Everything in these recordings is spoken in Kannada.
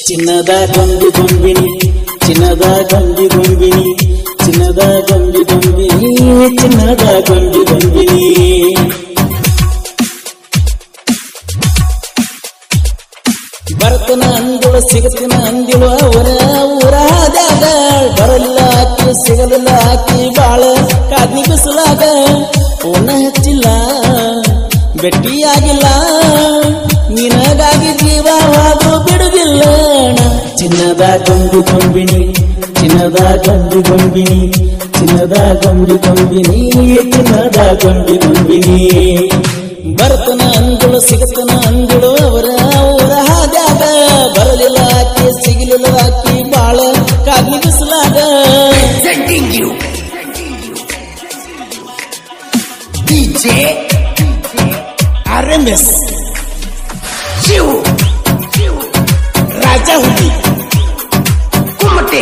ಚಿನ್ನದ ಗೊಂಬಿ ಗೊಂಬಿನಿ ಚಿನ್ನದ ಗೊಂಬಿ ಗೊಂಬಿನಿ ಚಿನ್ನದ ಗೊಂಬಿ ಗೊಂಬಿನಿ ಚಿನ್ನದ ಗೊಂಬಿ ಗೊಂಬಿನಿ ಬರ್ತನ ಅಂದಳು ಸಿಗತಿನ ಅಂದಿಳು ಅವರ ಊರಾದಾಗ ಬರಲಿಲ್ಲ ಆಕಿ ಸಿಗಲಿಲ್ಲ ಆಕಿ ಬಾಳ ಕಾದ್ನಿ ಬಿಸಲಾಗ ಫೋನ ಹಚ್ಚಿಲ್ಲ ಭೇಟಿಯಾಗಿಲ್ಲ ನಿನಗಾಗಿ ಜೀವವಾದ್ರೂ ಬಿಡುದಿಲ್ಲ ಅಣ್ಣ. ಚಿನ್ನದ ಗೊಂಬಿ ಗೊಂಬಿನಿ ಚಿನ್ನದ ಗೊಂಬಿ ಗೊಂಬಿನಿ ಚಿನ್ನದ ಗೊಂಬಿ ಗೊಂಬಿನಿ ಚಿನ್ನದ ಗೊಂಬಿ ಗೊಂಬಿನಿ ಬರ್ತನ ಅಂದಳು ಸಿಗತನ ಅಂದಳು ಅವರ ಊರ ಹಾದ್ಯಾಗ ಬರಲಿಲ್ಲ ಆಕಿ ಸಿಗಲಿಲ್ಲ ಆಕಿ ಬಾಳ ಕಾದ್ನಿ ಬಿಸಲಾಗ Presenting you DJ R M S Shiv Raja Huli Kumate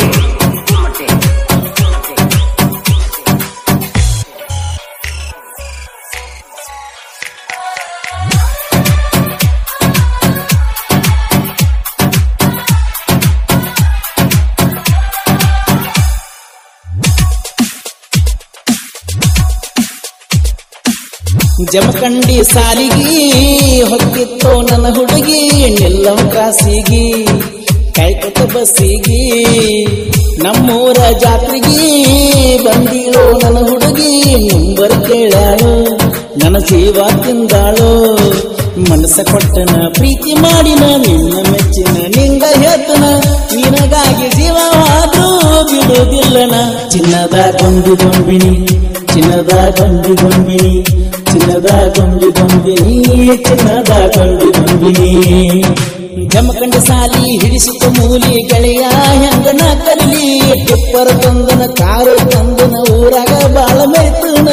Jamkhandi ಸಾಲಿಗಿ ಹೊಕ್ಕಿತ್ತು ನನ್ನ ಹುಡುಗಿ ನಿಲ್ಲವ ಕ್ರಾಸಿಗಿ ಕೈಕೊತ್ತ ಬಸ್ಸಿಗಿ ನಮ್ಮೂರ ಜಾತ್ರೆಗಿ ಬಂದಿಳು ನನ್ನ ಹುಡುಗಿ ಮುಂಬರ್ ಕೇಳಾಳು ನನ್ನ ಜೀವ ತಿಂದಾಳು ಮನಸ್ಸ ಕೊಟ್ಟನ ಪ್ರೀತಿ ಮಾಡಿನ ನಿನ್ನ ಮೆಚ್ಚಿನ ನಿಂಗ ಹೇಳ್ತನ ನಿನಗಾಗಿ ಜೀವವಾದ್ರೂ ಬಿಡುವುದಿಲ್ಲನ ಚಿನ್ನದ ಗೊಂಬಿ ಗೊಂಬಿನಿ ಚಿನ್ನದ ಗೊಂಬಿ ಗೊಂಬಿನಿ ಚಿನ್ನದ ಗೊಂಬಿ ಗೊಂಬಿನಿ ಚಿನ್ನದ ಗೊಂಬಿ ಗೊಂಬಿನಿ ಜಮಖಂಡ ಸಾಲಿ ಹಿಡಿಸಿತು ಮೂಲಿ ಗೆಳೆಯ ಹೆಂಗನ ಕಲಿಲಿ ಟಿಪ್ಪರ್ ತಂದನ ಕಾರು ತಂದನ ಊರಾಗ ಬಾಳ ಮೆರ್ತನ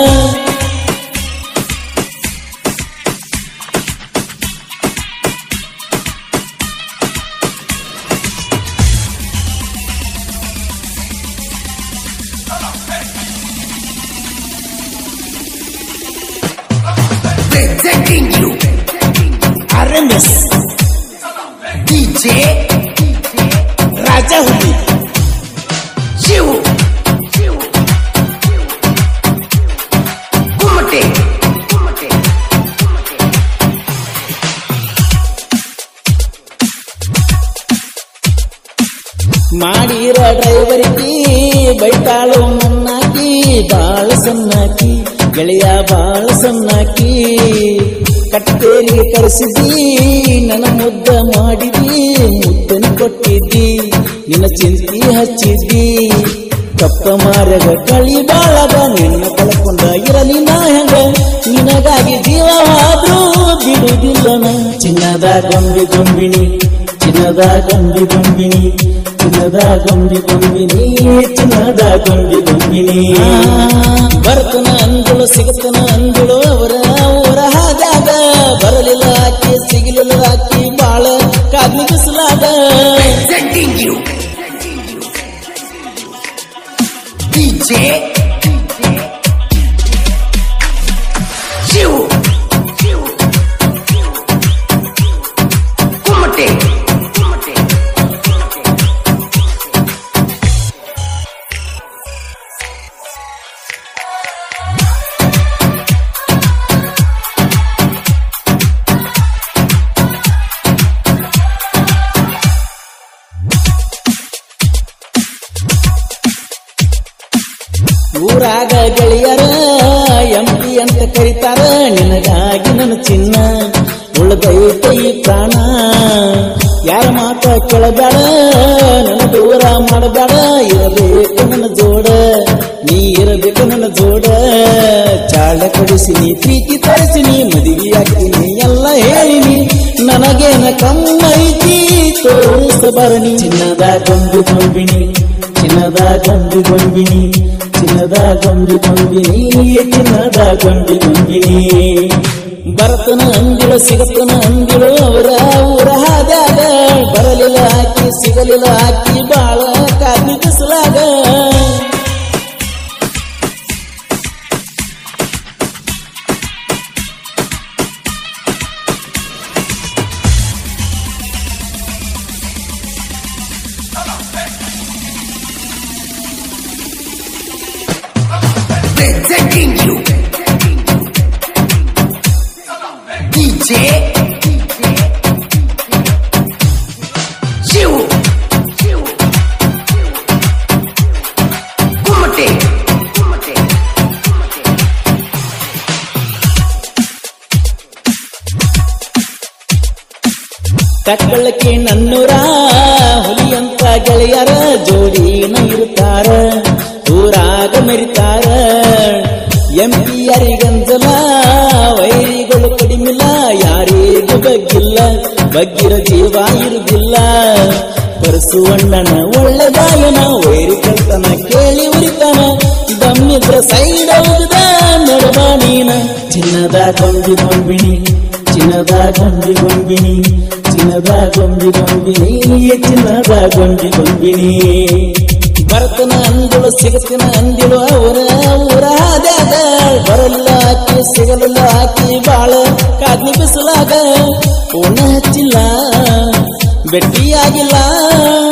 Presenting you R M S DJ Raja Huli Shiv Kumate ಮಾಡಿರ ಡ್ರೈವರ್ಗಿ ಬೈತಾಳು ನನ್ನಾಕಿ ಬಾಳ ಸಣ್ಣಾಕಿ ಗೆಳೆಯ ಬಾಳ ಸಣ್ಣಾಕಿ ಕಟ್ಟೇರಿಗೆ ಕರೆಸಿದ್ದಿ ನನ್ನ ಮುದ್ದ ಮಾಡಿದಿ ಮುದ್ದನ ಕೊಟ್ಟಿದ್ದಿ ನಿನ್ನ ಚಿಂತಿ ಹಚ್ಚಿದ್ದಿ ಕಪ್ಪ ಮಾರಗ ಕಳಿ ಬಾಳಗ ನಿನ್ನ ಕಳ್ಕೊಂಡ ಇರಲಿ ನಾ ಹೆಂಗ ನಿನಗಾಗಿ ಜೀವವಾದ್ರೂ ಬಿಡುವುದಿಲ್ಲನ ಚಿನ್ನದ ಗೊಂಬಿ ಗೊಂಬಿನಿ ಚಿನ್ನದ ಗೊಂಬಿ ಗೊಂಬಿನಿ ಚಿನ್ನದ ಗೊಂಬಿ ಗೊಂಬಿನಿ ಚಿನ್ನದ ಗೊಂಬಿ ಗೊಂಬಿನಿ ಬರ್ತನ ಅಂದಳು ಸಿಗತನ ಅಂದಳು ಅವರ ಊರ ಹಾದಾಗ ಬರಲಿಲ್ಲ ಆಕಿ ಸಿಗಲಿಲ್ಲ ಆಕಿ ಬಾಳ ಕಾದ್ನಿ ಬಿಸಲಾಗ Presenting you DJ Shiv Kumate ಊರಾಗ ಗೆಳೆಯರ ಎಂಪಿ ಅಂತ ಕರೀತಾರ ನಿನಗಾಗಿ ನನ್ನ ಚಿನ್ನ ಉಳ್ದೈತ ಈ ಪ್ರಾಣ ಯಾರ ಮಾತ ಕೇಳಬೇಡ ನನ್ನ ದೂರ ಮಾಡಬೇಡ ಇರಬೇಕು ನನ್ನ ಜೋಡ ನೀ ಇರಬೇಕು ನನ್ನ ಜೋಡ ಚಾಳ ಕೊಡಿಸಿ ನೀ ಪ್ರೀತಿ ತರಿಸಿ ನೀ ಮದುವೆ ಆಗ್ತೀನಿ ಎಲ್ಲ ಹೇಳಿನಿ ನನಗೇನ ಕಮ್ಮೈತಿ ತೋರಿಸಬರನಿ ಚಿನ್ನದ ಗೊಂಬಿ ಗೊಂಬಿನಿ ಚಿನ್ನದ ಗೊಂಬಿ ಗೊಂಬಿನಿ ಚಿನ್ನದ ಗೊಂಬಿ ಗೊಂಬಿನಿ ಚಿನ್ನದ ಗೊಂಬಿ ಗೊಂಬಿನಿ ಬರ್ತನ ಅಂದಿಳು ಸಿಗತನ ಅಂದಿಳು ಅವರ ಊರ ಹಾದ್ಯಾಗ ಬರಲಿಲ್ಲ ಆಕಿ ಸಿಗಲಿಲ್ಲ ಆಕಿ ಬಾಳ ಕಾದ್ನಿ ಬಿಸಲಾಗ DJ ಶಿವು ಕುಮಟೆ ಕಕ್ಕಳಕ್ಕೆ ನನ್ನೂರ ಹುಲಿಯಂತ ಗೆಳೆಯರ ಜೋಡಿನ ಇರುತ್ತಾರ ಊರಾಗ ಮೆರಿತಾರ ಎಂಪಿಯರಿಗಂಜಲ ವೈರಿಗಳು ಕಡಿಮಿಲ್ಲ ಯಾರಿಗೂ ಬಗ್ಗಿಲ್ಲ ಬಗ್ಗಿರ ಜೀವ ಇರುವುದಿಲ್ಲ ಪರಸುವಣ್ಣನ ಒಳ್ಳೆ ಗಾಯನ ವೈರಿ ಕಳ್ತನ ಕೇಳಿ ಉರಿತಾನ ದಮ್ಮಿದ್ರ ಸೈಡ್ ಹೋಗದ ನಡಬ ನೀನ ಚಿನ್ನದ ಗೊಂಬಿ ಗೊಂಬಿಣಿ ಚಿನ್ನದ ಗೊಂಬಿ ಗೊಂಬಿಣಿ ಚಿನ್ನದ ಗೊಂಬಿ ಗೊಂಬಿನಿ ಚಿನ್ನದ ಗೊಂಬಿ ಗೊಂಬಿನಿ ಬರ್ತನ ಅಂದಳು ಸಿಗತಿನ ಅಂದಿಳು ಅವರ ಊರ ಹಾದ್ಯಾಗ ಬರಲ್ಲ ಆಕಿ ಸಿಗಲಿಲ್ಲ ಆಕಿ ಬಾಳ ಕಾದ್ನಿ ಬಿಸಲಾಗ ಪೂರ್ಣ ಹಚ್ಚಿಲ್ಲ ಭೇಟಿಯಾಗಿಲ್ಲ